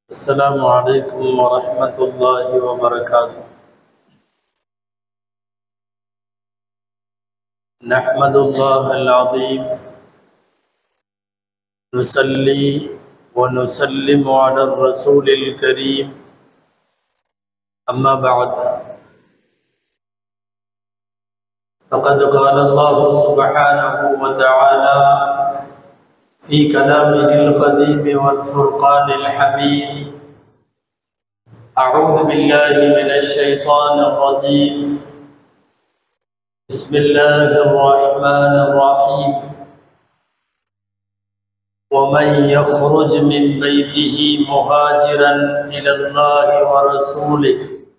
السلام عليكم ورحمة الله وبركاته نحمد الله العظيم نصلي ونسلم على الرسول الكريم أما بعد فقد قال الله سبحانه وتعالى في كلامه القديم والفرقان الحميد أعوذ بالله من الشيطان الرجيم بسم الله الرحمن الرحيم ومن يخرج من بيته مهاجرا إلى الله ورسوله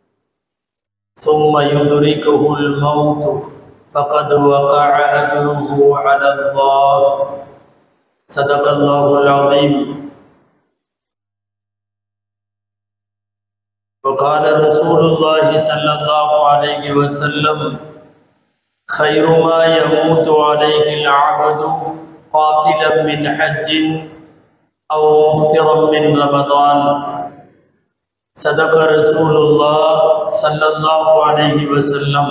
ثم يدركه الموت فقد وقع أجره على الله صدق الله العظيم وقال رسول الله صلى الله عليه وسلم خير ما يموت عليه العبد قافلا من حج أو مفطرا من رمضان صدق رسول الله صلى الله عليه وسلم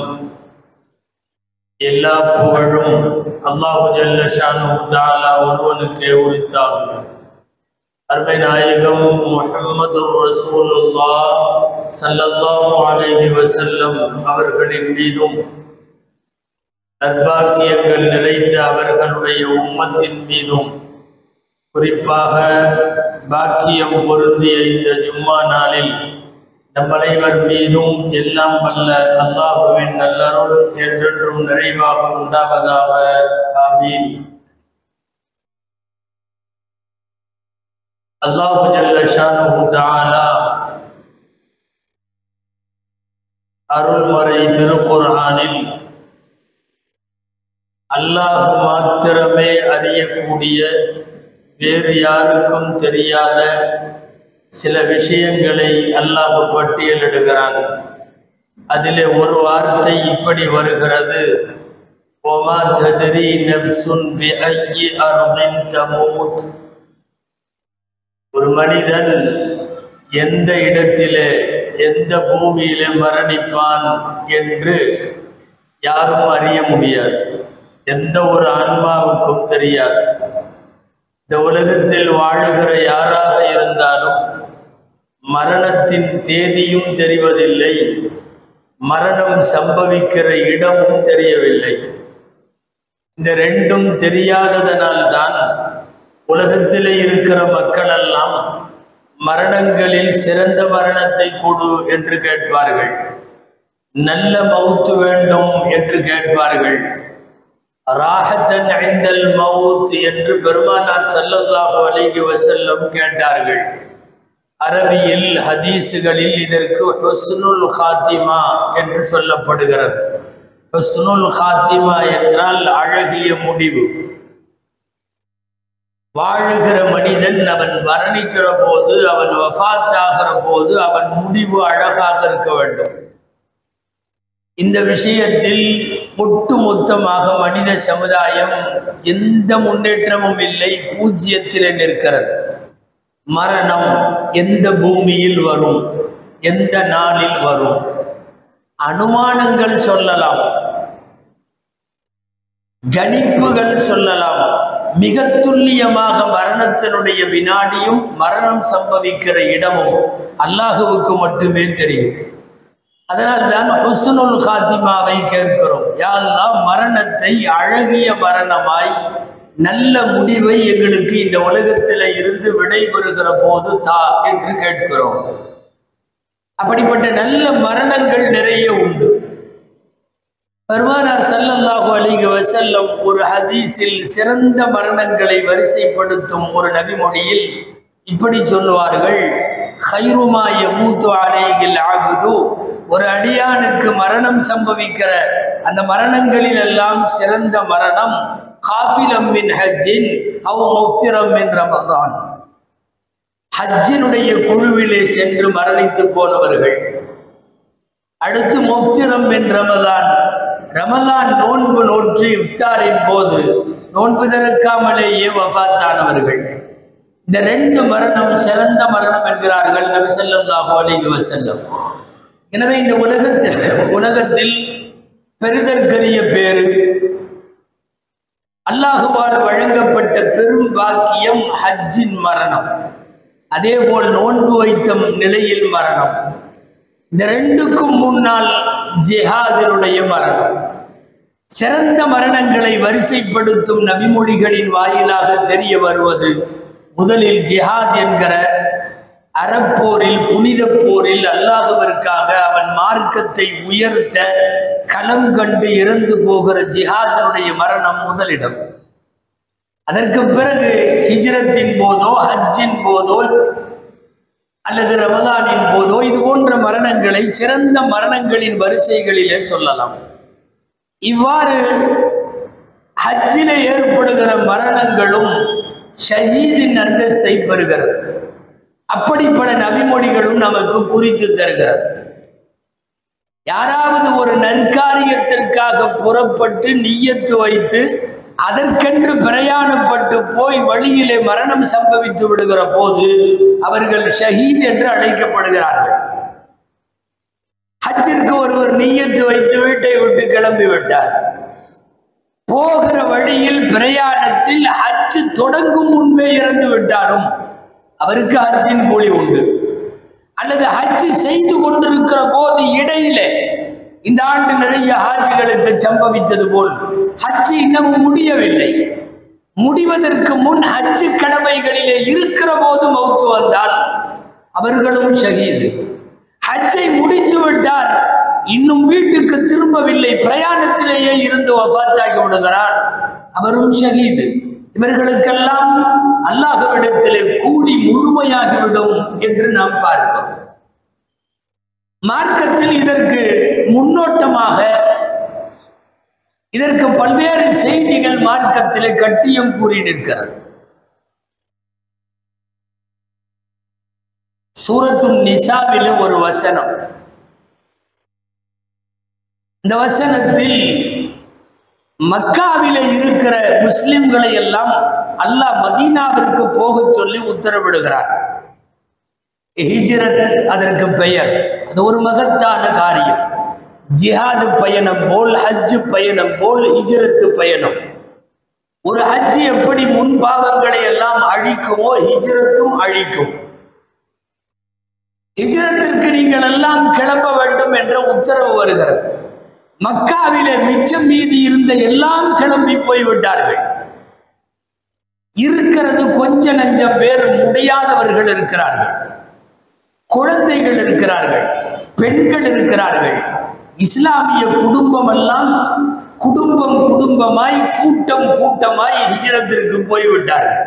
எல்லா புகழும் அல்லாஹு ஜல்ல ஷானு தாலா ஒருவனுக்கே உரித்தாகும் அருமை நாயகம் முஹம்மது ரசூலுல்லா சல்லல்லாஹு அலைஹி வஸல்லம் அவர்களின் மீதும் நற்பாக்கியங்கள் நிறைந்த அவர்களுடைய உம்மத்தின் மீதும் குறிப்பாக பாக்கியம் பொருந்திய இந்த ஜும்மா நாளில் நம் அனைவர் மீதும் எல்லாம் வல்ல அல்லாஹுவின் நல்லருள் என்றென்றும் நிறைவாக உண்டாவதாக ஆமீன் அல்லாஹு ஜல்ல ஷானுஹு தஆலா அருள்மறை திருக்குர்ஆனில் அல்லாஹ் மாத்திரமே அறியக்கூடிய வேறு யாருக்கும் தெரியாத சில விஷயங்களை அல்லாஹ் பட்டியலிடுகிறான் அதிலே ஒரு வார்த்தை இப்படி வருகிறது ஒமா ததிரி நப்சுன் பி ஐயி அர்தின் தமூத் ஒரு மனிதன் எந்த இடத்திலே எந்த பூமியிலே மரணிப்பான் என்று யாரும் அறிய முடியாது எந்த ஒரு ஆன்மாவுக்கும் தெரியாது இந்த உலகத்தில் வாழுகிற யாராக இருந்தாலும் மரணத்தின் தேதியும் தெரிவதில்லை மரணம் சம்பவிக்கிற இடமும் தெரியவில்லை இந்த ரெண்டும் தெரியாததனால்தான் உலகத்திலே இருக்கிற மக்களெல்லாம் மரணங்களில் சிறந்த மரணத்தை கொடு என்று கேட்பார்கள் நல்ல மவுத்து வேண்டும் என்று கேட்பார்கள் ராஹத்தன் ஐந்தல் மவுத் என்று பெருமானார் சல்லல்லாஹு அலைஹி வஸல்லம் கேட்டார்கள் அரபியில் ஹதீஸுகளில் இதற்கு ஹுஸ்னுல் ஹாத்திமா என்று சொல்லப்படுகிறது ஹுஸ்னுல் ஹாத்திமா என்றால் அழகிய முடிவு வாழுகிற மனிதன் அவன் மரணிக்கிற போது அவன் வஃத்தாகிற போது அவன் முடிவு அழகாக இருக்க வேண்டும் இந்த விஷயத்தில் ஒட்டு மொத்தமாக மனித சமுதாயம் எந்த முன்னேற்றமும் இல்லை பூஜ்ஜியத்தில் நிற்கிறது மரணம் எந்த பூமியில் வரும் எந்த நாளில் வரும் அனுமானங்கள் சொல்லலாம் கணிப்புகள் சொல்லலாம் மிக துல்லியமாக மரணத்தினுடைய வினாடியும் மரணம் சம்பவிக்கிற இடமும் அல்லாஹுவுக்கு மட்டுமே தெரியும் அதனால் தான் ஹுசனுல் காத்திமாவை கேட்கிறோம் யாரெல்லாம் மரணத்தை அழகிய மரணமாய் நல்ல முடிவை எங்களுக்கு இந்த உலகத்தில் இருந்து விடைபெறுகிற போது தா என்று கேட்கிறோம் அப்படிப்பட்ட நல்ல மரணங்கள் நிறைய உண்டு பெருமானார் சல்லல்லாஹு அலிக வசல்லம் ஒரு ஹதீஸில் சிறந்த மரணங்களை வரிசைப்படுத்தும் ஒரு நபிமொழியில் இப்படி சொல்லுவார்கள் ஹைருமாய மூத்து அலைகில் ஆகுது ஒரு அடியானுக்கு மரணம் சம்பவிக்கிற அந்த மரணங்களில் எல்லாம் சிறந்த மரணம் காஃபிலம் மின் ஹஜ்ஜின் அவ் முஃப்திரம் மின் ரமதான் ஹஜ்ஜினுடைய குழுவிலே சென்று மரணித்து போனவர்கள் அடுத்து முஃப்திரம் மின் ரமதான் ரமதான் நோன்பு நோற்று இஃப்தாரின் போது நோன்பு திறக்காமலேயே வஃத்தானவர்கள் இந்த ரெண்டு மரணம் சிறந்த மரணம் என்கிறார்கள் நபி ஸல்லல்லாஹு அலைஹி வஸல்லம் எனவே இந்த உலகத்தில் உலகத்தில் பெரிதற்கரிய பேரு அல்லாஹுவால் வழங்கப்பட்ட பெரும் பாக்கியம் ஹஜ்ஜின் மரணம் அதேபோல் நோன்பு வைத்த நிலையில் மரணம் இந்த ரெண்டுக்கும் முன்னால் ஜிஹாதினுடைய மரணம் சிறந்த மரணங்களை வரிசைப்படுத்தும் நபிமொழிகளின் வாயிலாக தெரிய வருவது முதலில் ஜிஹாத் என்கிற அறப்போரில் புனித போரில் அல்லாஹுவிற்காக அவன் மார்க்கத்தை உயர்த்த களம் கண்டு இறந்து போகிற ஜிஹாதனுடைய மரணம் முதலிடம் அதற்கு பிறகு ஹிஜ்ரத்தின் போதோ ஹஜ்ஜின் போதோ அல்லது ரமதானின் போதோ இது போன்ற மரணங்களை சிறந்த மரணங்களின் வரிசைகளிலே சொல்லலாம் இவ்வாறு ஹஜ்ஜிலே ஏற்படுகிற மரணங்களும் ஷஹீதின் அந்தஸ்தை பெறுகிறது அப்படி பல நபிமொழிகளும் நமக்கு குறித்து தருகிறது யாராவது ஒரு நற்காரியத்திற்காக புறப்பட்டு நீயத்து வைத்து அதற்கென்று பிரயாணப்பட்டு போய் வழியிலே மரணம் சம்பவித்து விடுகிற போது அவர்கள் ஷஹீத் என்று அழைக்கப்படுகிறார்கள் ஹஜ்ஜிற்கு ஒருவர் நீயத்து வைத்து வீட்டை விட்டு கிளம்பி விட்டார் போகிற வழியில் பிரயாணத்தில் ஹஜ் தொடங்கும் முன்பே இறந்து விட்டாலும் அவருக்கு ஹஜ்ஜின் கூலி உண்டு அல்லது ஹஜ் செய்து கொண்டிருக்கிற போது இடையிலே இந்த ஆண்டு நிறைய ஹாஜிகளுக்கு சம்பவித்தது போல் ஹஜ் இன்னமும் முடியவில்லை முடிவதற்கு முன் ஹஜ் கடமைகளிலே இருக்கிற போது மௌத்து வந்தால் அவர்களும் ஷஹீது ஹஜ்ஜை முடித்து விட்டார் இன்னும் வீட்டுக்கு திரும்பவில்லை பிரயாணத்திலேயே இருந்து வபாத்தாகி விடுகிறார் அவரும் ஷஹீது இவர்களுக்கெல்லாம் அல்லாஹ்விடத்திலே கூலி முழுமையாகிவிடும் என்று நாம் பார்க்கிறோம் மார்க்கத்தில் இதற்கு முன்னோட்டமாக இதற்கு பல்வேறு செய்திகள் மார்க்கத்திலே கட்டியம் கூறி நிற்கிறது சூரத்துன் நிசாவில ஒரு வசனம் இந்த வசனத்தில் மக்காவிலே இருக்கிற முஸ்லிம்களை எல்லாம் அல்லாஹ் மதீனாவிற்கு போகச் சொல்லி உத்தரவிடுகிறார் ஹிஜ்ரத் அதற்கு பெயர் அது ஒரு மகத்தான காரியம் ஜிஹாது பயணம் போல் ஹஜ் பயணம் போல் ஹிஜ்ரத்து பயணம் ஒரு ஹஜ் எப்படி முன் பாவங்களை எல்லாம் அழிக்குமோ ஹிஜ்ரத்தும் அழிக்கும் ஹிஜ்ரத்திற்கு நீங்கள் எல்லாம் கிளம்ப வேண்டும் என்ற உத்தரவு வருகிறது மக்காவிலே மிச்சம் மீதி இருந்த எல்லாம் கிளம்பி போய்விட்டார்கள் இருக்கிறது கொஞ்ச நஞ்சம் பேர் முடியாதவர்கள் இருக்கிறார்கள் குழந்தைகள் இருக்கிறார்கள் பெண்கள் இருக்கிறார்கள் இஸ்லாமிய குடும்பம் எல்லாம் குடும்பம் குடும்பமாய் கூட்டம் கூட்டமாய் ஹிஜரத்திற்கு போய்விட்டார்கள்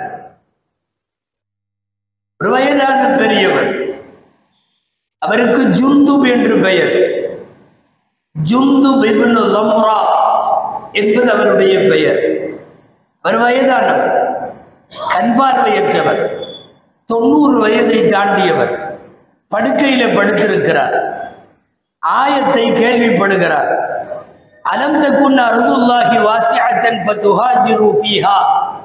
ஒரு வயதான பெரியவர் அவருக்கு ஜுந்துப் என்று பெயர் ஜுந்து பிபின் லம்ரா என்பது அவருடைய பெயர் அவர் வயதானவர் கண் பார்வையற்றவர் தொண்ணூறு வயதை தாண்டியவர் படுக்கையில படுத்திருக்கிறார் ஆயத்தை கேள்விப்படுகிறார் அலம் தக்குன் அருதுல்லாஹி வாசிஅத்தன் ஃபதுஹாஜிரு ஃபீஹா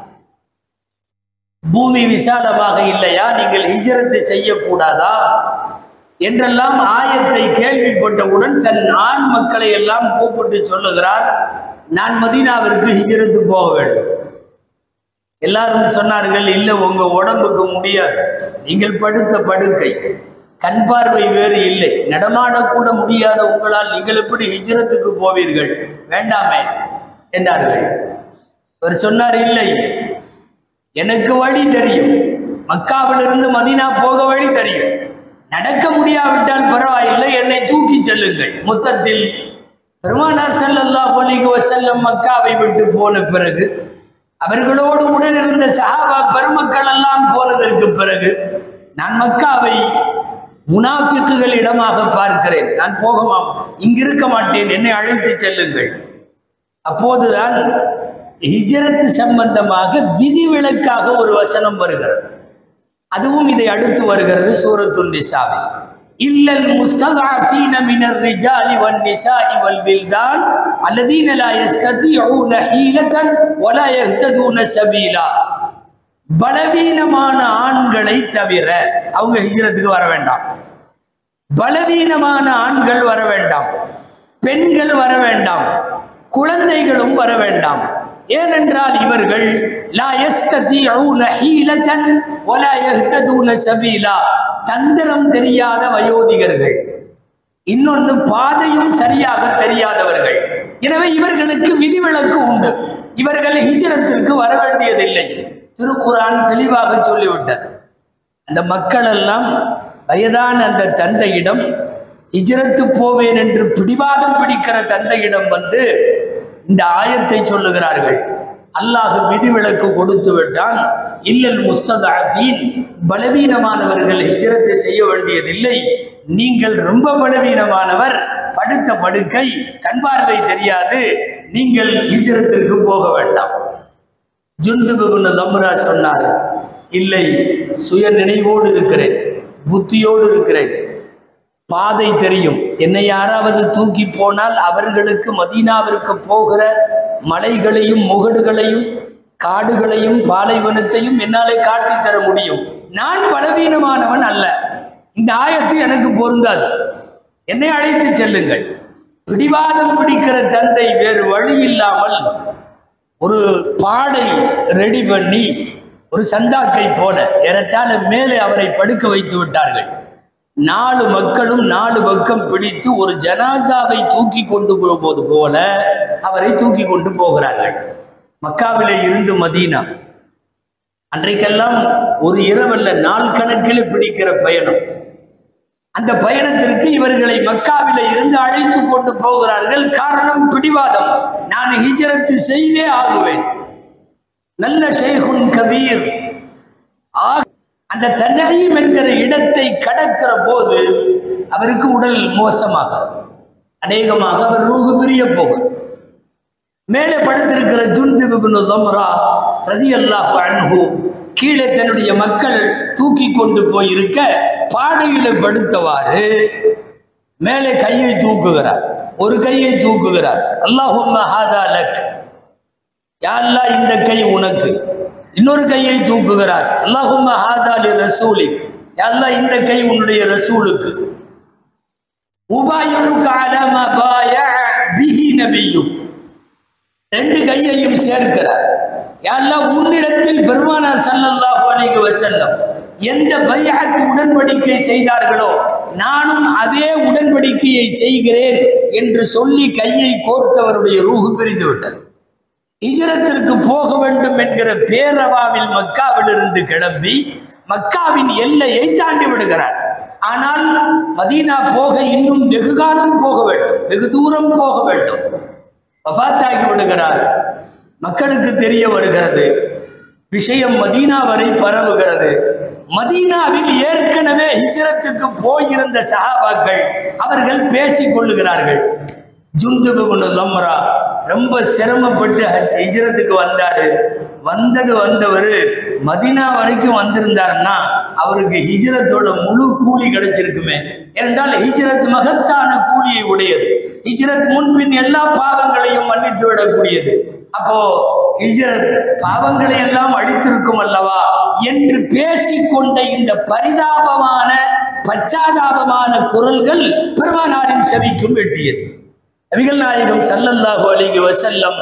பூமி விசாலமாக இல்லையா நீங்கள் ஹிஜ்ரத்து செய்யக்கூடாதா என்றெல்லாம் ஆயத்தை கேள்விப்பட்டவுடன் தன் ஆண் மக்களை எல்லாம் கூப்பிட்டு சொல்லுகிறார் நான் மதீனாவிற்கு ஹிஜ்ரத்து போக வேண்டும் எல்லாரும் சொன்னார்கள் இல்லை உங்க உடம்புக்கு முடியாது நீங்கள் படுத்த படுக்கை கண் பார்வை வேறு இல்லை நடமாடக்கூட முடியாத உங்களால் நீங்கள் எப்படி ஹிஜ்ரத்துக்கு போவீர்கள் வேண்டாமே என்றார்கள் அவர் சொன்னார் இல்லை எனக்கு வழி தெரியும் மக்காவிலிருந்து மதீனா போக வழி தெரியும் நடக்க முடியாவிட்டால் பரவாயில்லை என்னை தூக்கி செல்லுங்கள் மொத்தத்தில் பெருமானார் ஸல்லல்லாஹு அலைஹி வஸல்லம் மக்காவை விட்டு போன பிறகு அவர்களோடு உடன் இருந்த சஹாபா பெருமக்கள் எல்லாம் போனதற்கு பிறகு நான் மக்காவை முனாஃபிக்குகள் இடமாக பார்க்கிறேன் நான் போக மா- இங்கிருக்க மாட்டேன் என்னை அழைத்து செல்லுங்கள் அப்போதுதான் ஹிஜரத்து சம்பந்தமாக விதிவிலக்காக ஒரு வசனம் வருகிறது அதுவும் இதை அடுத்து வருகிறது சூரத்துல் நிசாவில் இல்லல் முஸ்தகாஃபீன மினர் ரிஜாலி வன் நிசாஇ வல் வில்தான் அல்லதீன லா யஸ்ததிஊன ஹீலதன் வலா யஹ்ததூன சபீலா பலவீனமான ஆண்களை தவிர அவங்க ஹிஜ்ரத்துக்கு வர வேண்டாம் பலவீனமான ஆண்கள் வர வேண்டாம் பெண்கள் வர வேண்டாம் குழந்தைகளும் வர வேண்டாம் ஏனென்றால் இவர்கள் லா யஸ்ததிஊன ஹீலத்தன் வலா யஹ்ததூன சபீலா தந்திரம் தெரியாத வயோதிகர்கள் இன்னொன்று பாதையும் சரியாக தெரியாதவர்கள் எனவே இவர்களுக்கு விதிவிலக்கு உண்டு இவர்கள் ஹிஜரத்திற்கு வர வேண்டியதில்லை திருக்குரான் தெளிவாக சொல்லிவிட்டது அந்த மக்கள் எல்லாம் வயதான அந்த தந்தையிடம் ஹிஜரத்து போவேன் என்று பிடிவாதம் பிடிக்கிற தந்தையிடம் வந்து இந்த ஆயத்தை சொல்லுகிறார்கள் அல்லாஹ் விதிவிலக்கு கொடுத்து விட்டான் இல்லல் முஸ்ததாஃபீன் பலவீனமானவர்கள் ஹிஜரத்தை செய்ய வேண்டியதில்லை நீங்கள் ரொம்ப பலவீனமானவர் படுத்த படுக்கை கண் பார்வை தெரியாது நீங்கள் ஹிஜரத்திற்கு போக வேண்டாம் ஜுந்துபுன் லம்ரா சொன்னார் இல்லை சுய நினைவோடு இருக்கிறேன் புத்தியோடு இருக்கிறேன் பாதை தெரியும் என்னை யாராவது தூக்கி போனால் அவர்களுக்கு மதீனாவிற்கு போகிற மலைகளையும் முகடுகளையும் காடுகளையும் பாலைவனத்தையும் என்னாலே காட்டித் தர முடியும் நான் பலவீனமானவன் அல்ல இந்த ஆயத்து எனக்கு பொருந்தாது என்னை அழைத்து செல்லுங்கள் பிடிவாதம் பிடிக்கிற தந்தை வேறு வழி இல்லாமல் ஒரு பாடை ரெடி பண்ணி ஒரு சந்தாக்கை போல ஏறத்தாழ மேலே அவரை படுக்க வைத்து விட்டார்கள் நாலு மக்களும் நாலு பக்கம் பிடித்து ஒரு ஜனாசாவை தூக்கி கொண்டு போவது போல அவரை தூக்கி கொண்டு போகிறார்கள் மக்காவிலே இருந்து மதீனா அன்றைக்கெல்லாம் ஒரு இரவல்ல நாள் கணக்கில் பிடிக்கிற பயணம் அந்த பயணத்திற்கு இவர்களை மக்காவில இருந்து அழைத்து கொண்டு போகிறார்கள் காரணம் பிடிவாதம் நான் ஹிஜரத்து செய்தே ஆகுவேன் நல்ல ஷேகுன் கபீர் ஆ- அந்த தன்னீம் என்கிற இடத்தை கடக்கிற போது அவருக்கு உடல் மோசமாகிறது அநேகமாக அவர் ரூகு பிரிய போகிறார் மேலே படுத்திருக்கிற ஜுந்து பிபின் லம்ரா ரதியல்லாஹு அன்ஹு கீழே தன்னுடைய மக்கள் தூக்கி கொண்டு போயிருக்க பாடையில படுத்தவாறு மேலே கையை தூக்குகிறார் ஒரு கையை தூக்குகிறார் அல்லாஹும்ம ஹாதா லக் யா அல்லாஹ் இந்த கை உனக்கு இன்னொரு கையை தூக்குகிறார் அல்லாஹும்ம ஹாதா லி ரசூலி யா அல்லாஹ் இந்த கை உன்னுடைய ரசூலுக்கு உபாயுனுக்கு அலம பாய பிஹி நபியும் ரெண்டு கையையும் சேர்க்கிறார் யாரெல்லாம் உன்னிடத்தில் பெருமானார் ஸல்லல்லாஹு அலைஹி வஸல்லம் எந்த பைஅத் உடன்படிக்கை செய்தார்களோ நானும் அதே உடன்படிக்கையை செய்கிறேன் என்று சொல்லி கையை கோர்த்தவருடைய ரூஹு பிரிந்து விட்டது ஹிஜ்ரத்திற்கு போக வேண்டும் என்கிற பேரவாவில் மக்காவில் இருந்து கிளம்பி மக்காவின் எல்லையை தாண்டி விடுகிறார் ஆனால் மதீனா போக இன்னும் வெகு காலம் போக வேண்டும் வெகு தூரம் போக வேண்டும் வஃபாத்தாகி விடுகிறார் மக்களுக்கு தெரிய வருகிறது விஷயம் மதீனா வரை பரவுகிறது மதீனாவில் ஏற்கனவே ஹிஜ்ரத்துக்கு போயிருந்த சஹாபாக்கள் அவர்கள் பேசிக் கொள்ளுகிறார்கள் ஜுந்துபுன் லம்ரா ரொம்ப சிரமப்பட்டு ஹஜ்- ஹிஜ்ரத்துக்கு வந்தாரு வந்தது வந்தவர் மதீனா வரைக்கும் வந்திருந்தாருன்னா அவருக்கு ஹிஜ்ரத்தோட முழு கூலி கிடைச்சிருக்குமே ஏனென்றால் ஹிஜ்ரத் மகத்தான கூலியை உடையது ஹிஜ்ரத் முன்பின் எல்லா பாவங்களையும் மன்னித்து விடக்கூடியது அப்போ ஹிஜ்ரத் பாவங்களை எல்லாம் அழித்திருக்கும் அல்லவா என்று பேசிக்கொண்ட இந்த பரிதாபமான பச்சாதாபமான குரல்கள் பெருமானாரின் செவிக்கும் எட்டியது நபிகள் நாயகம் ஸல்லல்லாஹு அலைஹி வஸல்லம்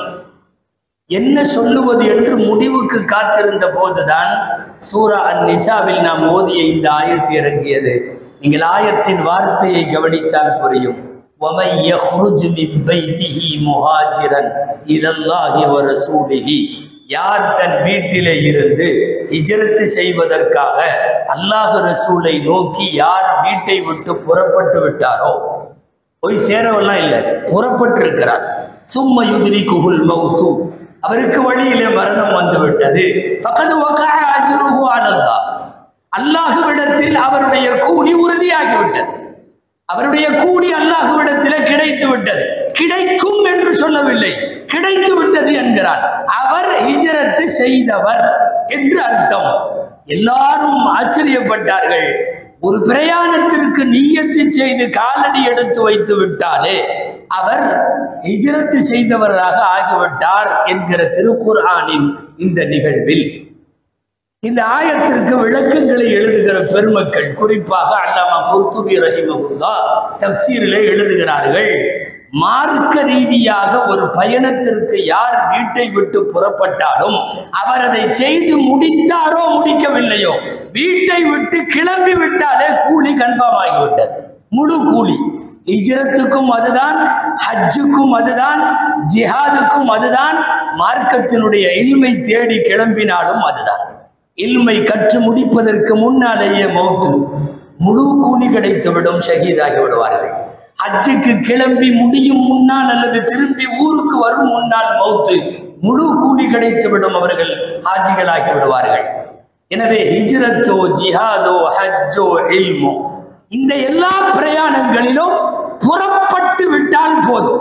என்ன சொல்லுவது என்று முடிவுக்கு காத்திருந்த போதுதான் சூரா அன் நிசாவில் நாம் ஓதிய இந்த ஆயத்து இறங்கியது நீங்கள் ஆயத்தின் வார்த்தையை கவனித்தால் புரியும் وَمَنْ يَخْرُجْ مِنْ بَيْتِهِ مُهَاجِرًا إِلَى اللَّهِ وَرَسُولِهِ யார் தன் வீட்டிலே இருந்து இஜரத்து செய்வதற்காக அல்லாஹ் ரசூலை நோக்கி யார் வீட்டை விட்டு புறப்பட்டு விட்டாரோ போய் சேரவெல்லாம் இல்லை புறப்பட்டு இருக்கிறார் சும்ம யுதிரி குகுல் மௌத்து அவருக்கு வழியிலே மரணம் வந்து விட்டது பக்கத்து அஜ்ருஹு அலல்லாஹ் அல்லாஹுவிடத்தில் அவருடைய கூலி உறுதியாகிவிட்டது அவருடைய கூலி அல்லாஹுவிடத்திலே கிடைத்து விட்டது கிடைக்கும் என்று சொல்லவில்லை கிடைத்து விட்டது என்கிறார் அவர் ஹிஜரத்து செய்தவர் என்று அர்த்தம் எல்லாரும் ஆச்சரியப்பட்டார்கள் ஒரு பிரயாணத்திற்கு நீயத்து செய்து காலடி எடுத்து வைத்து விட்டாலே அவர் ஹிஜரத்து செய்தவராக ஆகிவிட்டார் என்கிற திருக்குர்ஆனின் இந்த நிகழ்வில் இந்த ஆயத்திற்கு விளக்கங்களை எழுதுகிற பெருமக்கள் குறிப்பாக அல்லாமா குர்துபி ரஹிமகுல்லா தப்சீரிலே எழுதுகிறார்கள் மார்க்க ரீதியாக ஒரு பயணத்திற்கு யார் வீட்டை விட்டு புறப்பட்டாலும் அவர் அதை செய்து முடித்தாரோ முடிக்கவில்லையோ வீட்டை விட்டு கிளம்பி விட்டாலே கூலி கன்ஃபார்ம் ஆகிவிட்டது முழு கூலி இஜரத்துக்கும் அதுதான் ஹஜ்ஜுக்கும் அதுதான் ஜிஹாதுக்கும் அதுதான் மார்க்கத்தினுடைய இல்மை தேடி கிளம்பினாலும் அதுதான் இல்மை கற்று முடிப்பதற்கு முன்னாலேயே மௌத்து முழு கூலி கிடைத்துவிடும் ஷஹீதாகி விடுவார்கள் ஹஜ்ஜுக்கு கிளம்பி முடியும் முன்னால் அல்லது திரும்பி ஊருக்கு வரும் முன்னால் மௌத்து முழு கூலி கிடைத்துவிடும் அவர்கள் ஹாஜிகளாகி விடுவார்கள் எனவே ஹிஜ்ரத்தோ ஜிஹாதோ ஹஜ்ஜோ இல்மோ இந்த எல்லா பிரயாணங்களிலும் புறப்பட்டு விட்டால் போதும்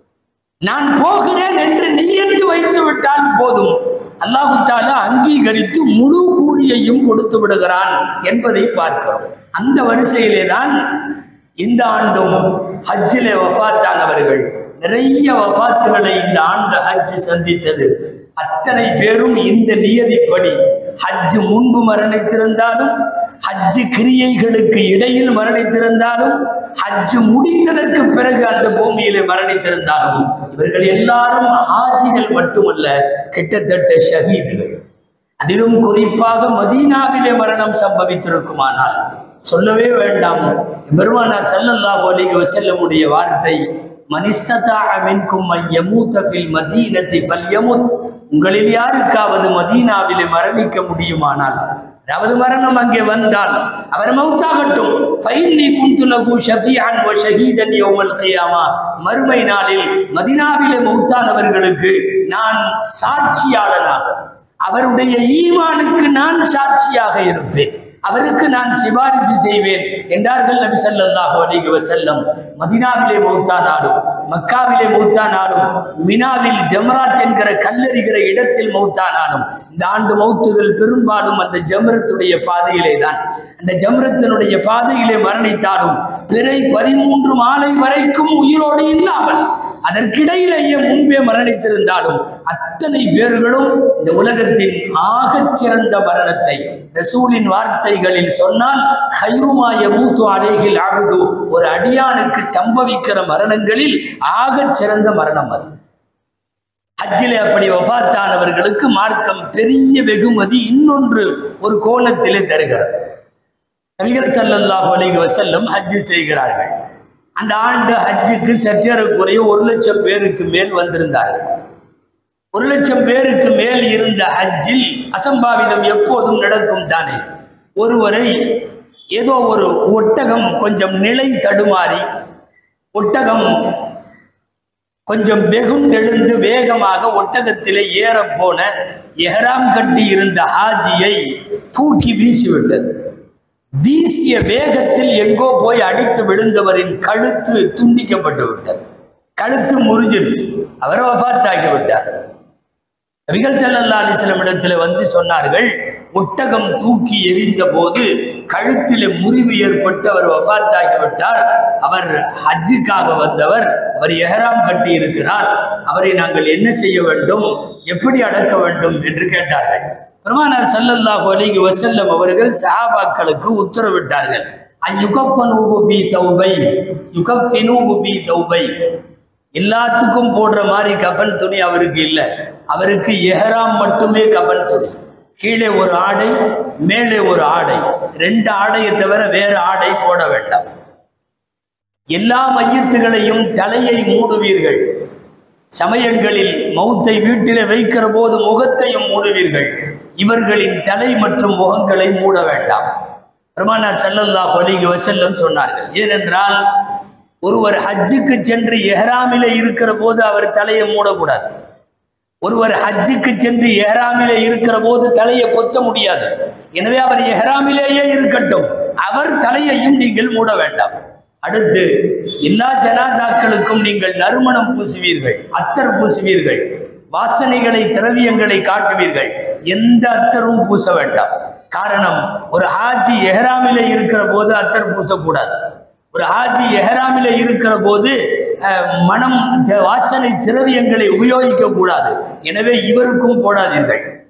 நான் போகிறேன் என்று நியத்து வைத்து விட்டால் போதும் அல்லாஹு தாலா அங்கீகரித்து முழு கூலியையும் கொடுத்து விடுகிறான் என்பதை பார்க்கிறோம் அந்த வரிசையிலே தான் இந்த ஆண்டும் ஹஜ்ஜிலே வஃபாத்தானவர்கள் நிறைய வஃபாத்துகளை இந்த ஆண்டு ஹஜ் சந்தித்தது அத்தனை பேரும் இந்த நியதிப்படி ஹஜ் முன்பு மரணித்திருந்தாலும் ஹஜ் கிரியைகளுக்கு இடையில் மரணித்திருந்தாலும் ஹஜ் முடிந்ததற்கு பிறகு அந்த பூமியிலே மரணித்திருந்தாலும் இவர்கள் எல்லாரும் ஆஜிகள் மட்டுமல்ல கிட்டத்தட்ட ஷஹீதுகள் அதிலும் குறிப்பாக மதீனாவிலே மரணம் சம்பவித்திருக்குமானால் சொல்லவே வேண்டாம் பெருமானார் ஸல்லல்லாஹு அலைஹி வஸல்லமுடைய வார்த்தை மனிஸ்ததா மின்கும் யமூத ஃபில் மதீனத்தி ஃபல்யமுத் உங்களில் யாருக்காவது மதீனாவிலே மரணிக்க முடியுமானால் அதாவது மரணம் அங்கே வந்தால் அவர் மௌத்தாகட்டும் ஃபைன்னி குந்து லகு ஷஃபியான் வ ஷஹீதன் யௌமல் கியாமா மறுமை நாளில் மதீனாவிலே மௌத்தானவர்களுக்கு நான் சாட்சியாளனாக அவருடைய ஈமானுக்கு நான் சாட்சியாக இருப்பேன் அவருக்கு நான் சிபாரிசு செய்வேன் என்றார்கள் நபி ஸல்லல்லாஹு அலைஹி வஸல்லம் மதீனாவிலே மௌத்தானாலும் மக்காவிலே மௌத்தானாலும் மினாவில் ஜம்ராத் என்கிற கல்லறிகிற இடத்தில் மௌத்தானாலும் இந்த ஆண்டு மௌத்துகள் பெரும்பாலும் அந்த ஜம்ரத்துடைய பாதையிலே தான் அந்த ஜம்ரத்தினுடைய பாதையிலே மரணித்தாலும் பிறை பதிமூன்று மாலை வரைக்கும் உயிரோடு இல்லாமல் அதற்கிடையிலேயே முன்பே மரணித்திருந்தாலும் அத்தனை பேர்களும் இந்த உலகத்தின் ஆகச் சிறந்த மரணத்தை ரசூலின் வார்த்தைகளில் சொன்னால் ஹைருமாய மூத்து அடைகில் ஆகுது ஒரு அடியானுக்கு சம்பவிக்கிற மரணங்களில் ஆகச் சிறந்த மரணம் அது ஹஜ்ஜிலே அப்படி வஃபாத்தானவர்களுக்கு மார்க்கம் பெரிய வெகுமதி இன்னொன்று ஒரு கோலத்திலே தருகிறது நபிகள் ஸல்லல்லாஹு அலைஹி வஸல்லம் ஹஜ் செய்கிறார்கள் அந்த ஆண்டு ஹஜ்ஜுக்கு சற்றேறக்குறைய ஒரு லட்சம் பேருக்கு மேல் வந்திருந்தார்கள் ஒரு லட்சம் பேருக்கு மேல் இருந்த ஹஜ்ஜில் அசம்பாவிதம் எப்போதும் நடக்கும் தானே ஒருவரை ஏதோ ஒரு ஒட்டகம் கொஞ்சம் நிலை தடுமாறி ஒட்டகம் கொஞ்சம் வெகுண்டெழுந்து வேகமாக ஒட்டகத்திலே ஏறப்போன எஹராம் கட்டி இருந்த ஹாஜியை தூக்கி வீசிவிட்டது வீசிய வேகத்தில் எங்கோ போய் அடித்து விழுந்தவரின் கழுத்து துண்டிக்கப்பட்டு விட்டது கழுத்து முறிஞ்சிருச்சு அவர் வஃபாத்தாகி விட்டார் நபிகள் ஸல்லல்லாஹு அலைஹி வஸல்லம் இடத்துல வந்து சொன்னார்கள் ஒட்டகம் தூக்கி எறிந்த போது கழுத்திலே முறிவு ஏற்பட்டு அவர் வஃபாத்தாகி விட்டார் அவர் ஹஜ்ஜுக்காக வந்தவர் அவர் எஹராம் கட்டி இருக்கிறார் அவரை நாங்கள் என்ன செய்ய வேண்டும் எப்படி அடக்க வேண்டும் என்று கேட்டார்கள் பெருமானார் ஸல்லல்லாஹு அலைஹி வஸல்லம் அவர்கள் சஹாபாக்களுக்கு உத்தரவிட்டார்கள் அய்யுகஃபனூஹு ஃபீ தௌபை யுகஃபினூஹு ஃபீ தௌபை எல்லாத்துக்கும் போடுற மாதிரி கஃன் துணி அவருக்கு இல்லை அவருக்கு எஹராம் மட்டுமே கஃன் துணி கீழே ஒரு ஆடை மேலே ஒரு ஆடை ரெண்டு ஆடையை தவிர வேறு ஆடை போட வேண்டாம் எல்லா மையத்துகளையும் தலையை மூடுவீர்கள் சமயங்களில் மௌத்தை வீட்டிலே வைக்கிற போது முகத்தையும் மூடுவீர்கள் இவர்களின் தலை மற்றும் முகங்களை மூட வேண்டாம் பெருமானார் ஸல்லல்லாஹு அலைஹி வஸல்லம் சொன்னார்கள் ஏனென்றால் ஒருவர் ஹஜ்ஜுக்கு சென்று எஹ்ராமிலே இருக்கிற போது அவர் தலையை மூடக்கூடாது ஒருவர் ஹஜ்ஜுக்கு சென்று எஹ்ராமிலே இருக்கிற போது தலையை பொத்த முடியாது எனவே அவர் எஹ்ராமிலேயே இருக்கட்டும் அவர் தலையையும் நீங்கள் மூட வேண்டாம் அடுத்து எல்லா ஜனாசாக்களுக்கும் நீங்கள் நறுமணம் பூசுவீர்கள் அத்தர் பூசுவீர்கள் வாசனைகளை திரவியங்களை காட்டுவீர்கள் எந்த அத்தரும் பூச வேண்டாம் காரணம் ஒரு ஹாஜி எஹ்ராமிலே இருக்கிற போது அத்தர் பூசக்கூடாது ஒரு ஹாஜி எஹ்ராமிலே இருக்கிற போது அஹ், மனம் த- வாசனை திரவியங்களை உபயோகிக்க கூடாது எனவே இவருக்கும் போடாதீர்கள்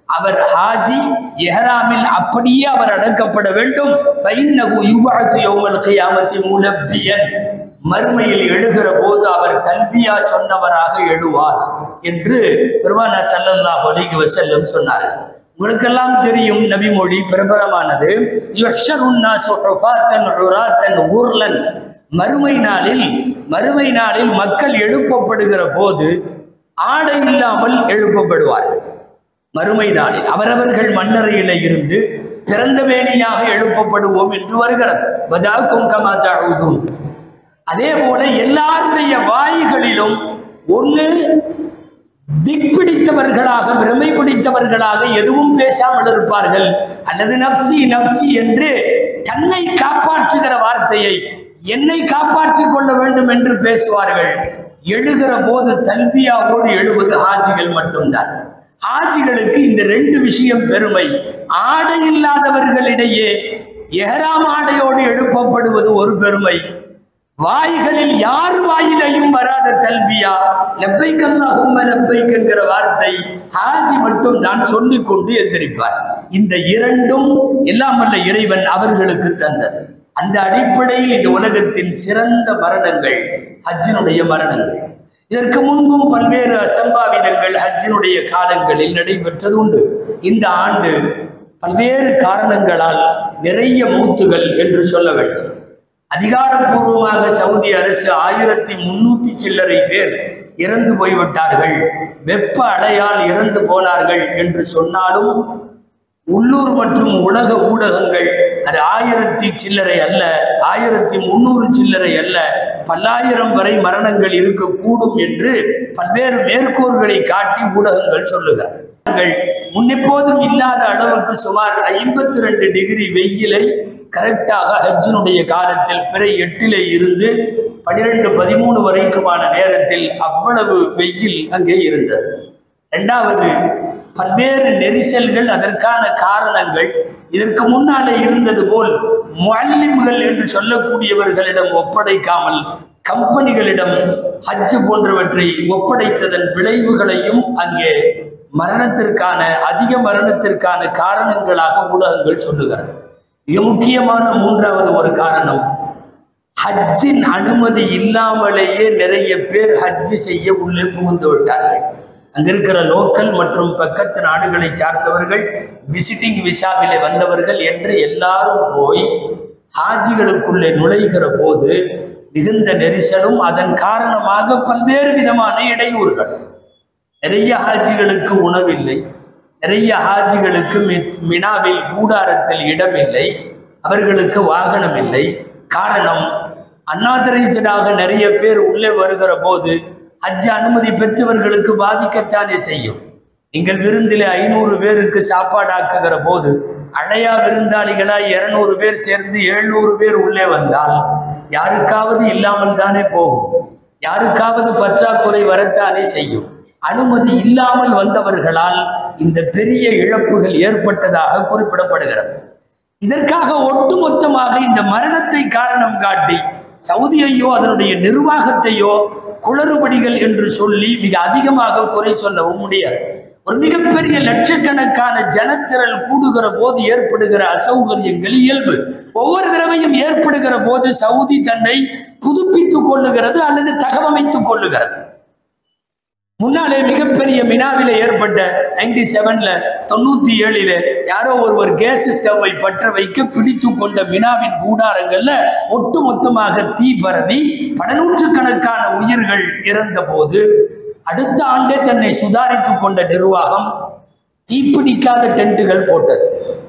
அவர் ஹாஜி எஹ்ராமில் அப்படியே அவர் அடக்கப்பட வேண்டும் ஃபைன்னஹு யுபஅது யௌமல் கியாமத்தி முலப்பியன் மறுமையில் எழுகிற போது அவர் கல்வியா சொன்னவராக எழுவார் என்று பெருமானா ஸல்லல்லாஹு அலைஹி வஸல்லம் சொன்னார் உங்களுக்கெல்லாம் தெரியும் நபிமொழி பிரபலமானது யுஹ்ஷருன் நாசு ஹுஃபாத்தன் உராத்தன் உர்லன் மறுமை நாளில் மறுமை நாளில் மக்கள் எழுப்பப்படுகிற போது ஆடை இல்லாமல் எழுப்பப்படுவார்கள் மறுமை நாளில் அவரவர்கள் மண்ணறையில இருந்து பிறந்த வேணியாக எழுப்பப்படுவோம் என்று வருகிறது பதாக்கும் கமா தழுதும் அதே போல எல்லாருடைய வாய்களிலும் ஒன்று திக் பிடித்தவர்களாக பிரமை பிடித்தவர்களாக எதுவும் பேசாமல் இருப்பார்கள் அல்லது நப்சி நப்சி என்று தன்னை காப்பாற்றுகிற வார்த்தையை என்னை காப்பாற்றிக் கொள்ள வேண்டும் என்று பேசுவார்கள் எழுகிற போது தல்பியாவோடு எழுவது ஹாஜிகள் மட்டும்தான் ஹாஜிகளுக்கு இந்த ரெண்டு விஷயம் பெருமை ஆடை இல்லாதவர்களிடையே எஹராம் ஆடையோடு எழுப்பப்படுவது ஒரு பெருமை வாய்களில் யார் வாயிலையும் வராத கல்வியா லெப்பைக் அல்லாஹும்ம லெப்பைக் என்கிற வார்த்தை ஹாஜி மட்டும் நான் சொல்லிக் கொண்டு எந்திரிப்பார் இந்த இரண்டும் எல்லாம் வல்ல இறைவன் அவர்களுக்கு தந்தது அந்த அடிப்படையில் இந்த உலகத்தின் சிறந்த மரணங்கள் ஹஜ்ஜினுடைய மரணங்கள் இதற்கு முன்பும் பல்வேறு அசம்பாவிதங்கள் ஹஜ்ஜினுடைய காலங்களில் நடைபெற்றது உண்டு இந்த ஆண்டு பல்வேறு காரணங்களால் நிறைய மூத்துகள் என்று சொல்ல வேண்டும் அதிகாரப்பூர்வமாக சவுதி அரசு ஆயிரத்தி முன்னூத்தி சில்லறை பேர் இறந்து போய்விட்டார்கள் வெப்ப அடையால் இறந்து போனார்கள் என்று சொன்னாலும் உள்ளூர் மற்றும் உலக ஊடகங்கள் அது ஆயிரத்தி சில்லறை அல்ல ஆயிரத்தி முன்னூறு சில்லறை அல்ல பல்லாயிரம் வரை மரணங்கள் இருக்கக்கூடும் என்று பல்வேறு மேற்கோள்களை காட்டி ஊடகங்கள் சொல்லுகிறார்கள் முன்னெப்போதும் இல்லாத அளவுக்கு சுமார் ஐம்பத்தி ரெண்டு டிகிரி வெயிலை கரெக்டாக ஹஜ்ஜினுடைய காலத்தில் பிறை எட்டிலே இருந்து பனிரெண்டு பதிமூணு வரைக்குமான நேரத்தில் அவ்வளவு வெயில் அங்கே இருந்தது இரண்டாவது பல்வேறு நெரிசல்கள் அதற்கான காரணங்கள் இதற்கு முன்னாலே இருந்தது போல் முஅல்லிம்கள் என்று சொல்லக்கூடியவர்களிடம் ஒப்படைக்காமல் கம்பெனிகளிடம் ஹஜ் போன்றவற்றை ஒப்படைத்ததன் விளைவுகளையும் அங்கே மரணத்திற்கான அதிக மரணத்திற்கான காரணங்களாக ஊடகங்கள் சொல்லுகிறது மிக முக்கியமான மூன்றாவது ஒரு காரணம் ஹஜ்ஜின் அனுமதி இல்லாமலேயே நிறைய பேர் ஹஜ் செய்ய உள்ளே புகுந்து விட்டார்கள் அங்க இருக்கிற லோக்கல் மற்றும் பக்கத்து நாடுகளை சார்ந்தவர்கள் விசிட்டிங் விசாவிலே வந்தவர்கள் என்று எல்லாரும் போய் ஹாஜிகளுக்குள்ளே நுழைகிற போது மிகுந்த நெரிசலும் அதன் காரணமாக பல்வேறு விதமான இடையூறுகள் நிறைய ஹாஜிகளுக்கு உணவில்லை நிறைய ஹாஜிகளுக்கு மி- மினாவில் கூடாரத்தில் இடமில்லை அவர்களுக்கு வாகனம் இல்லை காரணம் அன்னாதரைசடாக நிறைய பேர் உள்ளே வருகிற போது ஹஜ் அனுமதி பெற்றவர்களுக்கு பாதிக்கத்தானே செய்யும் நீங்கள் விருந்தில் ஐநூறு பேருக்கு சாப்பாடாக்குகிற போது அடையா விருந்தாளிகளாய் இருநூறு பேர் சேர்ந்து எழுநூறு பேர் உள்ளே வந்தால் யாருக்காவது இல்லாமல் தானே போகும் யாருக்காவது பற்றாக்குறை வரத்தானே செய்யும் அனுமதி இல்லாமல் வந்தவர்களால் இந்த பெரிய இழப்புகள் ஏற்பட்டதாக குறிப்பிடப்படுகிறது இதற்காக ஒட்டுமொத்தமாக இந்த மரணத்தை காரணம் காட்டி சவுதியையோ அதனுடைய நிர்வாகத்தையோ குளறுபடிகள் என்று சொல்லி மிக அதிகமாக குறை சொல்லவும் முடியாது ஒரு மிகப்பெரிய லட்சக்கணக்கான ஜனத்திரள் கூடுகிற போது ஏற்படுகிற அசௌகரியங்கள் இயல்பு ஒவ்வொரு தடவையும் ஏற்படுகிற போது சவுதி தன்னை புதுப்பித்துக் கொள்ளுகிறது அல்லது தகவமைத்துக் கொள்ளுகிறது முன்னாலே மிகப்பெரிய மினாவில ஏற்பட்ட நைன்டி செவன்ல தொண்ணூத்தி ஏழில யாரோ ஒருவர் கேஸ் ஸ்டவ்வை பற்ற வைக்க பிடித்து கொண்ட மினாவின் கூடாரங்கள்ல ஒட்டுமொத்தமாக தீ பரவி பல நூற்றுக்கணக்கான உயிர்கள் இறந்த போது அடுத்த ஆண்டே தன்னை சுதாரித்துக் கொண்ட நிர்வாகம் தீப்பிடிக்காத டென்ட்டுகள் போட்டது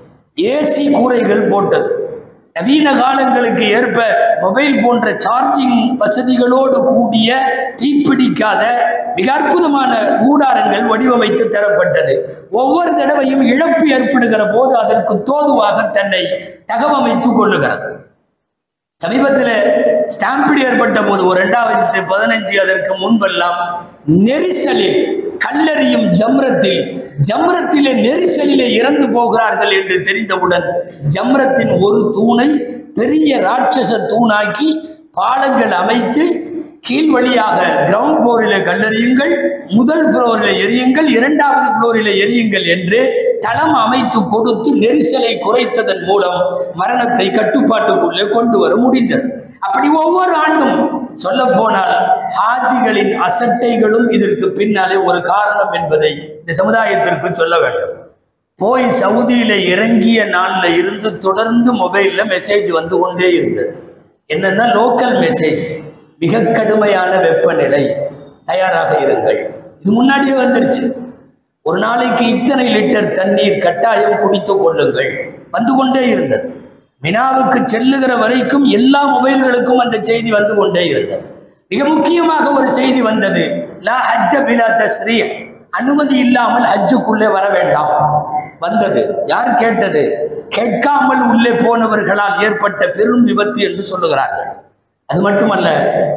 ஏசி கூரைகள் போட்டது நவீன காலங்களுக்கு ஏற்ப மொபைல் போன்ற சார்ஜிங் வசதிகளோடு கூடிய தீப்பிடிக்காத மிக அற்புதமான கூடாரங்கள் வடிவமைத்து தரப்பட்டது ஒவ்வொரு தடவையும் இழப்பு ஏற்படுகிற போது அதற்கு தோதுவாக தன்னை தகவமைத்துக் கொள்ளுகிறது சமீபத்தில் ஸ்டாம்பிடு ஏற்பட்ட போது ஒரு ரெண்டாயிரத்தி பதினஞ்சு அதற்கு முன்பெல்லாம் நெரிசலில் கல்லறியும் ஜம்ரத்தில் ஜம்ரத்திலே நெரிசலிலே இறந்து போகிறார்கள் என்று தெரிந்தவுடன் ஜம்ரத்தின் ஒரு தூணை பெரிய ராட்சச தூணாக்கி பாலங்கள் அமைத்து கீழ் வழியாக கிரவுண்ட் ஃப்ளோரில் கல்லெறியுங்கள் முதல் ஃப்ளோரில் எரியுங்கள் இரண்டாவது ஃப்ளோரில் எரியுங்கள் என்று தளம் அமைத்து கொடுத்து நெரிசலை குறைத்ததன் மூலம் மரணத்தை கட்டுப்பாட்டுக்குள்ளே கொண்டு வர முடிந்தது அப்படி ஒவ்வொரு ஆண்டும் சொல்ல போனால் ஹாஜிகளின் அசட்டைகளும் இதற்கு பின்னாலே ஒரு காரணம் என்பதை இந்த சமுதாயத்திற்கு சொல்ல வேண்டும் போய் சவுதியில இறங்கிய நாள்ல இருந்து தொடர்ந்து மொபைல்ல மெசேஜ் வந்து கொண்டே இருந்தது என்னன்னா லோக்கல் மெசேஜ் மிக கடுமையான வெப்பநிலை தயாராக இருங்கள் இது முன்னாடியே வந்துருச்சு ஒரு நாளைக்கு இத்தனை லிட்டர் தண்ணீர் கட்டாயம் குடித்துக் கொள்ளுங்கள் வந்து கொண்டே இருந்தது மினாவுக்கு செல்லுகிற வரைக்கும் எல்லா மொபைல்களுக்கும் அந்த செய்தி வந்து கொண்டே இருந்தது மிக முக்கியமாக ஒரு செய்தி வந்தது லா ஹஜ்ஜ பிலா தஸ்ரீ அனுமதி இல்லாமல் ஹஜ்ஜுக்குள்ளே வர வேண்டாம் வந்தது யார் கேட்டது கேட்காமல் உள்ளே போனவர்களால் ஏற்பட்ட பெரும் விபத்து என்று சொல்லுகிறார்கள் அது மட்டுமல்ல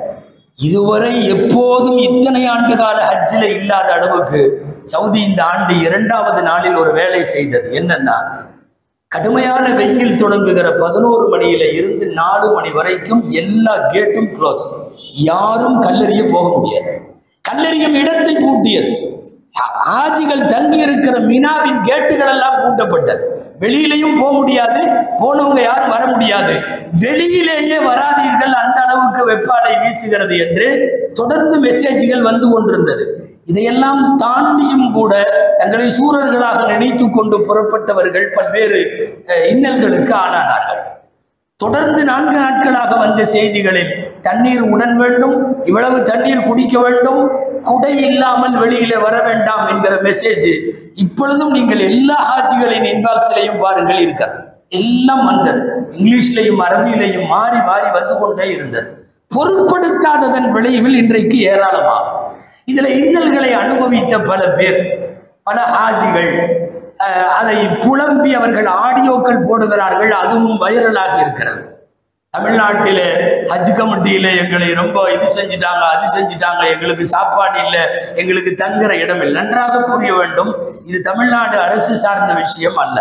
இதுவரை எப்போதும் இத்தனை ஆண்டு கால ஹஜ்ஜில் இல்லாத அளவுக்கு சவுதி இந்த ஆண்டு இரண்டாவது நாளில் ஒரு வேலை செய்தது என்னன்னா கடுமையான வெயில் தொடங்குகிற பதினோரு மணியில இருந்து நாலு மணி வரைக்கும் எல்லா கேட்டும் க்ளோஸ் யாரும் கல்லெறிய போக முடியாது கல்லெறியும் இடத்தை பூட்டியது ஆ- ஆஜிகள் தங்கி இருக்கிற மினாவின் கேட்டுகள் எல்லாம் பூட்டப்பட்டது வெளியிலையும் போக முடியாது போனவங்க யாரும் வர முடியாது வெளியிலேயே வராதீர்கள் அந்த அளவுக்கு வெப்பாடை வீசுகிறது என்று தொடர்ந்து மெசேஜ்கள் வந்து கொண்டிருந்தது இதையெல்லாம் தாண்டியும் கூட தங்களை சூரர்களாக நினைத்து கொண்டு புறப்பட்டவர்கள் பல்வேறு அஹ், இன்னல்களுக்கு ஆளானார்கள் தொடர்ந்து நான்கு நாட்களாக வந்த செய்திகளில் தண்ணீர் உடன் வேண்டும் இவ்வளவு தண்ணீர் குடிக்க வேண்டும் குடை இல்லாமல் வெளியில வர வேண்டாம் என்கிற மெசேஜ் இப்பொழுதும் நீங்கள் எல்லா ஹாஜிகளின் இன்பாக்ஸ்லையும் பாருங்கள் இருக்கிறது எல்லாம் வந்தது இங்கிலீஷ்லையும் அரபியிலையும் மாறி மாறி வந்து கொண்டே இருந்தது பொருட்படுத்தாததன் விளைவில் இன்றைக்கு ஏராளமாகும் இதுல இன்னல்களை அனுபவித்த பல பேர் பல ஹாஜிகள் அஹ், அதை புலம்பி அவர்கள் ஆடியோக்கள் போடுகிறார்கள் அதுவும் வைரலாகி இருக்கிறது தமிழ்நாட்டில் ஹஜ் கமிட்டியில எங்களை ரொம்ப இது செஞ்சிட்டாங்க அது செஞ்சிட்டாங்க எங்களுக்கு சாப்பாடு இல்லை எங்களுக்கு தங்குற இடம் இல்லை நன்றாக புரிய வேண்டும் இது தமிழ்நாடு அரசு சார்ந்த விஷயம் அல்ல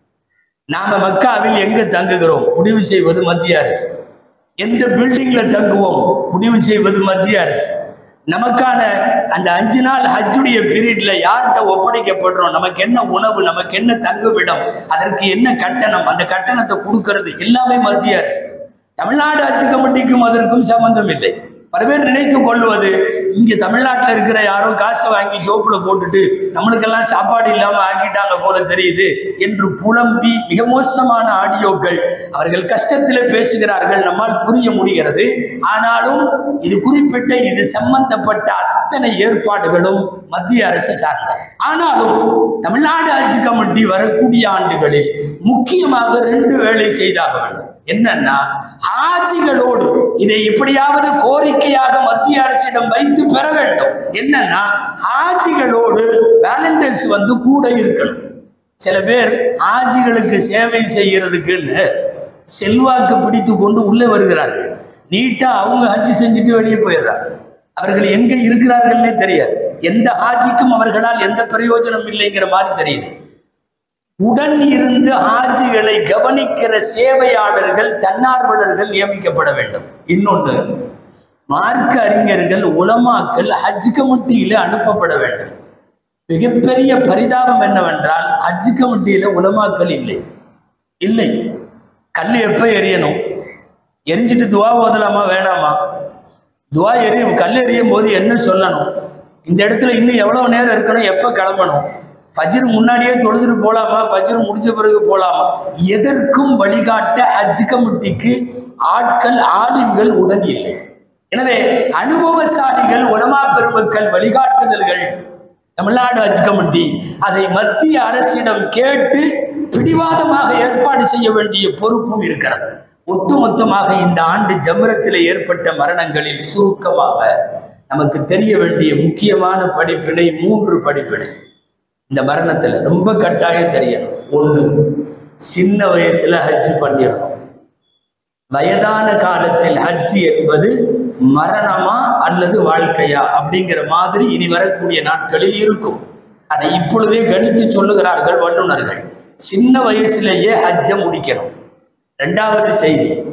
நாம மக்காவில் எங்க தங்குகிறோம் முடிவு செய்வது மத்திய அரசு எந்த பில்டிங்ல தங்குவோம் முடிவு செய்வது மத்திய அரசு நமக்கான அந்த அஞ்சு நாள் ஹஜ்ஜுடைய பீரியட்ல யார்கிட்ட ஒப்படைக்கப்படுறோம் நமக்கு என்ன உணவு நமக்கு என்ன தங்குமிடம் அதற்கு என்ன கட்டணம் அந்த கட்டணத்தை கொடுக்கிறது எல்லாமே மத்திய அரசு தமிழ்நாடு ஹஜ் கமிட்டிக்கும் அதற்கும் சம்பந்தம் இல்லை பல பேர் நினைத்து கொள்வது இங்க தமிழ்நாட்டில் இருக்கிற யாரோ காசை வாங்கி சோப்புல போட்டுட்டு நம்மளுக்கெல்லாம் சாப்பாடு இல்லாம ஆக்கிட்டாங்க போல தெரியுது என்று புலம்பி மிக மோசமான ஆடியோக்கள் அவர்கள் கஷ்டத்திலே பேசுகிறார்கள் நம்மால் புரிய முடிகிறது ஆனாலும் இது குறிப்பிட்ட இது சம்பந்தப்பட்ட அத்தனை ஏற்பாடுகளும் மத்திய அரசு சார்ந்த ஆனாலும் தமிழ்நாடு அரசு கமிட்டி வரக்கூடிய ஆண்டுகளில் முக்கியமாக ரெண்டு வேலை செய்தாக வேண்டும் என்னன்னா ஆஜிகளோடு இதை எப்படியாவது கோரிக்கையாக மத்திய அரசிடம் வைத்து பெற வேண்டும் என்னன்னா ஆஜிகளோடு வேலண்டைன்ஸ் வந்து கூட இருக்கணும் சில பேர் ஆஜிகளுக்கு சேவை செய்யறதுக்குன்னு செல்வாக்கு பிடித்து கொண்டு உள்ளே வருகிறார்கள் நீட்டா அவங்க ஹஜ்ஜி செஞ்சுட்டு வெளியே போயிடுறாங்க அவர்கள் எங்க இருக்கிறார்கள்னே தெரியாது எந்த ஹாஜிக்கும் அவர்களால் எந்த பிரயோஜனம் இல்லைங்கிற மாதிரி தெரியுது உடன் இருந்து ஹாஜிகளை கவனிக்கிற சேவையாளர்கள் தன்னார்வலர்கள் நியமிக்கப்பட வேண்டும் இன்னொன்று மார்க்க அறிஞர்கள் உலமாக்கள் ஹஜ் கமிட்டியில அனுப்பப்பட வேண்டும் மிகப்பெரிய பரிதாபம் என்னவென்றால் ஹஜ் கமிட்டியில உலமாக்கள் இல்லை இல்லை கல் எப்ப எரியணும் எரிஞ்சிட்டு துவா ஓதலாமா வேணாமா துவா எரிய கல் எறியும் போது என்ன சொல்லணும் இந்த இடத்துல இன்னும் எவ்வளவு நேரம் இருக்கணும் எப்ப கிளம்பணும் ஃபஜ்ர் முன்னாடியே தொழுதுட்டு போலாமா ஃபஜ்ர் முடிஞ்ச பிறகு போலாமா எதற்கும் வழிகாட்ட ஹஜ் கமிட்டிக்கு ஆட்கள் ஆலிம்கள் உடன் இல்லை எனவே அனுபவசாலிகள் உலமா பெருமக்கள் வழிகாட்டுதல்கள் தமிழ்நாடு ஹஜ் கமிட்டி அதை மத்திய அரசிடம் கேட்டு பிடிவாதமாக ஏற்பாடு செய்ய வேண்டிய பொறுப்பும் இருக்கிறது ஒட்டுமொத்தமாக இந்த ஆண்டு ஜம்ரத்தில் ஏற்பட்ட மரணங்களில் சுருக்கமாக நமக்கு தெரிய வேண்டிய முக்கியமான படிப்பினை மூன்று படிப்பினை இந்த மரணத்துல ரொம்ப கட்டாயம் தெரியணும் ஒண்ணு சின்ன வயசுல ஹஜ் பண்ணிடணும் வயதான காலத்தில் ஹஜ் என்பது மரணமா அல்லது வாழ்க்கையா அப்படிங்கிற மாதிரி இனி வரக்கூடிய நாட்களில் இருக்கும் அதை இப்பொழுதே கணித்து சொல்லுகிறார்கள் வல்லுநர்கள் சின்ன வயசுலேயே ஹஜ்ஜை முடிக்கணும் ரெண்டாவது செய்தி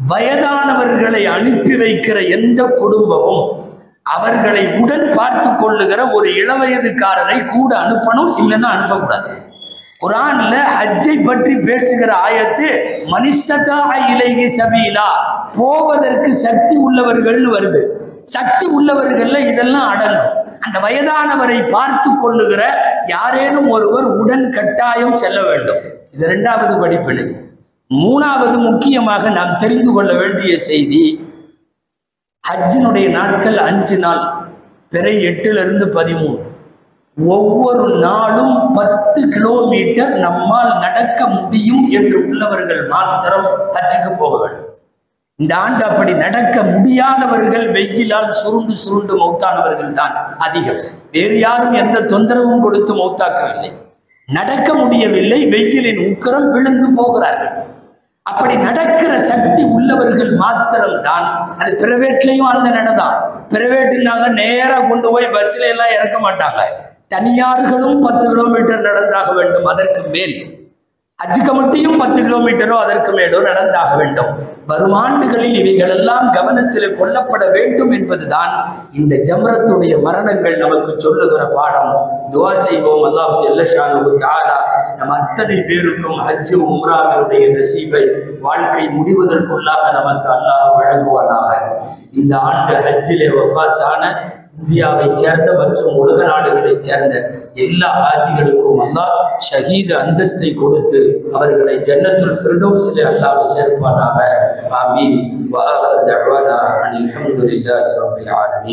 வயதானவர்களை அனுப்பி வைக்கிற எந்த குடும்பமும் அவர்களை உடன் பார்த்து கொள்ளுகிற ஒரு இளவயதுக்காரரை கூட அனுப்பணும் இல்லைன்னா அனுப்பக்கூடாது குரான்ல ஹஜ்ஜை பற்றி பேசுகிற ஆயத்து மனிஷ்டதா இலைகி சபீலா போவதற்கு சக்தி உள்ளவர்கள்னு வருது சக்தி உள்ளவர்கள்ல இதெல்லாம் அடங்கும் அந்த வயதானவரை பார்த்து கொள்ளுகிற யாரேனும் ஒருவர் உடன் கட்டாயம் செல்ல வேண்டும் இது இரண்டாவது படிப்பினை மூணாவது முக்கியமாக நாம் தெரிந்து கொள்ள வேண்டிய செய்தி ஹஜ்ஜினுடைய நாட்கள் அஞ்சு நாள் பிறை எட்டுல இருந்து பதிமூணு ஒவ்வொரு நாளும் பத்து கிலோமீட்டர் நம்மால் நடக்க முடியும் என்று உள்ளவர்கள் மாத்திரம் ஹஜ்ஜுக்கு போக வேண்டும் இந்த ஆண்டு அப்படி நடக்க முடியாதவர்கள் வெயிலால் சுருண்டு சுருண்டு மௌத்தானவர்கள் தான் அதிகம் வேறு யாரும் எந்த தொந்தரவும் கொடுத்து மௌத்தாக்கவில்லை நடக்க முடியவில்லை வெயிலின் உக்கரம் விழுந்து போகிறார்கள் அப்படி நடக்கிற சக்தி உள்ளவர்கள் மாத்திரம்தான் அது பிரைவேட்லயும் அந்த நடதான் பிரைவேட்டுனாங்க நேரா கொண்டு போய் பஸ்ல எல்லாம் இறக்க மாட்டாங்க தனியார்களும் பத்து கிலோமீட்டர் நடந்தாக வேண்டும் அதற்கு மேல் ஹஜ் கமிட்டியும் பத்து கிலோமீட்டரோ அதற்கு மேலோ நடந்தாக வேண்டும் வரும் ஆண்டுகளில் இவைகளெல்லாம் கவனத்தில் கொள்ளப்பட வேண்டும் என்பதுதான் இந்த ஜம்ரத்துடைய மரணங்கள் நமக்கு சொல்லுகிற பாடம் துவா செய்வோம் அல்லாஹு ஜல்லஷானு தாலா நம் அத்தனை பேருக்கும் ஹஜ் உம்ராவினுடைய நசீபை வாழ்க்கை முடிவதற்குள்ளாக நமக்கு அல்லாஹ் வழங்குவானாக இந்த ஆண்டு ஹஜ்ஜிலே வஃபாத்தான இந்தியாவை சேர்ந்த மற்றும் உலக நாடுகளைச் சேர்ந்த எல்லா ஆட்சிகளுக்கும் அல்லாஹ் ஷஹீத் அந்தஸ்தை கொடுத்து அவர்களை ஜன்னத்துல் ஃபிர்தௌஸிலே அல்லாஹ் சேர்ப்பானாக ஆமீன் வஆஹிர் தஅவானா அனில் ஹம்துலில்லாஹி ரப்பில் ஆலமீன்